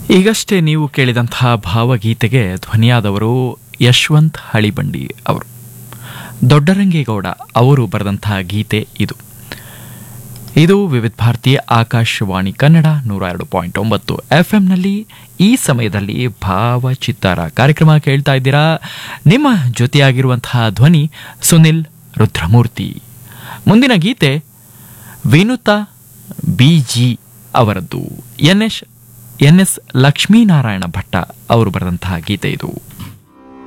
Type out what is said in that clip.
ಈಗಷ್ಟೇ ನೀವು ಕೇಳಿದಂತಹ ಭಾವಗೀತೆಗೆ ಧ್ವನಿಯಾದವರು ಯಶವಂತ್ ಹಳಿಬಂಡಿ ಅವರು ದೊಡ್ಡರಂಗೇಗೌಡ ಅವರು ಬರೆದಂತಹ ಗೀತೆ ಇದು ಇದು ವಿವಿಧ ಭಾರತೀಯ ಆಕಾಶವಾಣಿ ಕನ್ನಡ ನೂರ ಎರಡು ಪಾಯಿಂಟ್ ಒಂಬತ್ತು ಎಫ್ ಎಂನಲ್ಲಿ ಈ ಸಮಯದಲ್ಲಿ ಭಾವಚಿತ್ತಾರ ಕಾರ್ಯಕ್ರಮ ಕೇಳ್ತಾ ಇದ್ದೀರಾ ನಿಮ್ಮ ಜೊತೆಯಾಗಿರುವಂತಹ ಧ್ವನಿ ಸುನಿಲ್ ರುದ್ರಮೂರ್ತಿ ಮುಂದಿನ ಗೀತೆ ವಿನುತಾ ಬಿ ಜಿ ಅವರದ್ದು N S N S Lakshminarayana Bhatta ಅವರು ಬರೆದಂತಹ ಗೀತೆ ಇದು